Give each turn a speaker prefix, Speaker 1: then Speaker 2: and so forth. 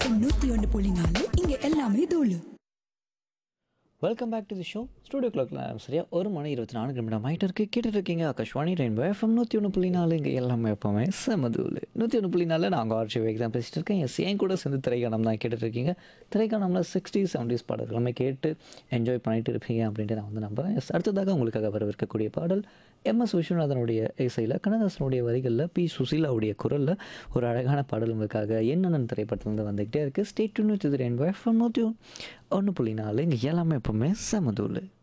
Speaker 1: FM நூத்தி ஒன்று புள்ளி நாலு இங்க எல்லாமே தூளு
Speaker 2: welcome back to the show studio கிளாக்ல சரியா ஒரு மணி இருபத்தி நாலு நிமிடம் ஆகிட்டு இருக்கு கேட்டுட்டு இருக்கீங்க ஆகாஷ்வாணி ரெயின்போ எஃப்எம் நூற்றி ஒன்று புள்ளி நாலு இங்கே எல்லாமே எப்போவுமே செமதூல் நூற்றி ஒன்று புள்ளி நாலு நாங்கள் ஆர்ச்சி வேக் தான் பேசிட்டு இருக்கேன் எஸ் என் கூட சேர்ந்து திரைக்கானம் தான் கேட்டுட்டு இருக்கீங்க திரைக்கானமில் சிக்ஸ்டீஸ் செவன்டீஸ் பாடல் எல்லாமே கேட்டு என்ஜாய் பண்ணிட்டு இருப்பீங்க அப்படின்ட்டு நான் வந்து நம்புறேன் எஸ் அடுத்ததாக உங்களுக்காக வரவிருக்கக்கூடிய பாடல் எம் எஸ் விஸ்வநாதனுடைய இசையில் கண்ணதாசனுடைய வரிகளில் பி சுசீலாவுடைய குரலில் ஒரு அழகான பாடல் உங்களுக்காக என்னென்னு திரைப்படத்துலேருந்து வந்துக்கிட்டே இருக்குது ஸ்டேட் டு நூற்றி ரெயின்போ எஃப்எம் நூற்றி ஒன்று புள்ளி நாலு இங்கே எல்லாமே எப்போவுமே செமதூல்